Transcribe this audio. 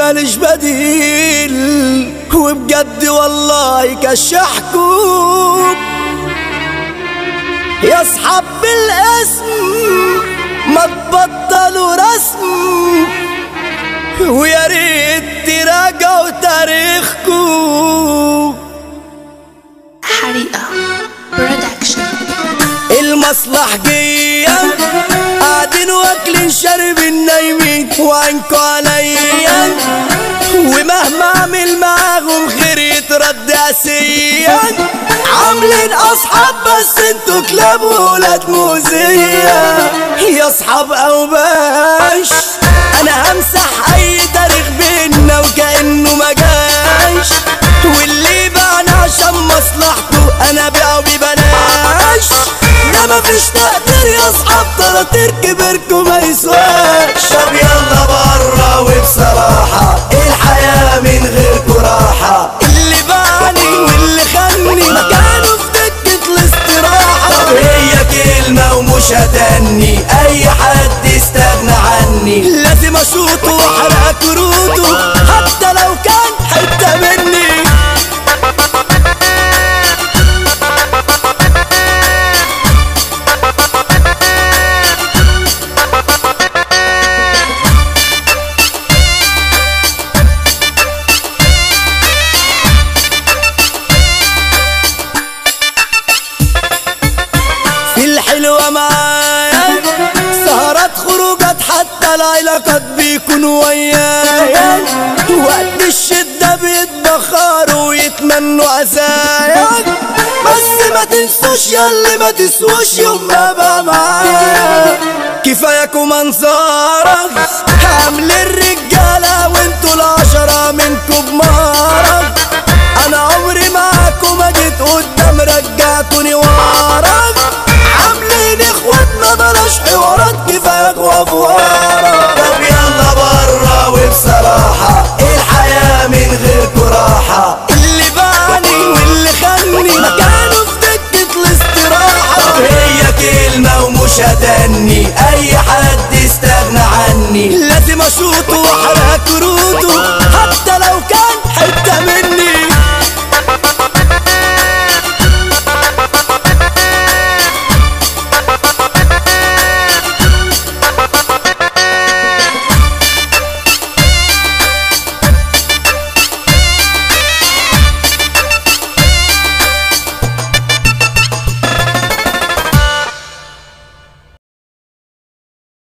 مالش بديل وبجد والله كشحكم يا اصحاب بالاسم ما تبطلوا رسم ويا ريت تراجعوا تاريخكم حريقة برودكشن المصلحجية قاعدين واكلين شاربين نايمين وعنكوا عليا ومهما اعمل معاهم خير يترد اسيا عاملين اصحاب بس انتوا كلاب وولاد موزية يا اصحاب اوباش انا همسح اي تاريخ بينا وكانه ما جاش واللي باعنا عشان مصلحته انا بيعه ببلاش ده مفيش تقدير يا اصحاب طراطير كبركم ما يسواش طب يلا بره وبصراحة الحياة من غيركوا راحة اللي باعني واللي خاني مكانه في دكة الاستراحة طب هي كلمة ومش هتني اي حد يستغنى عني لازم اشوطه واحرق كروته حتى لو كان حتة مني في الحلوة معايا سهرات خروجات حتى العلاقات بيكونوا ويايا وقت الشدة بيتبخروا ويتمنوا عزايا بس ما تنسوش ياللي ما تسوش يوم ما بقى معايا كفاياكوا منظرك عامل الرجالة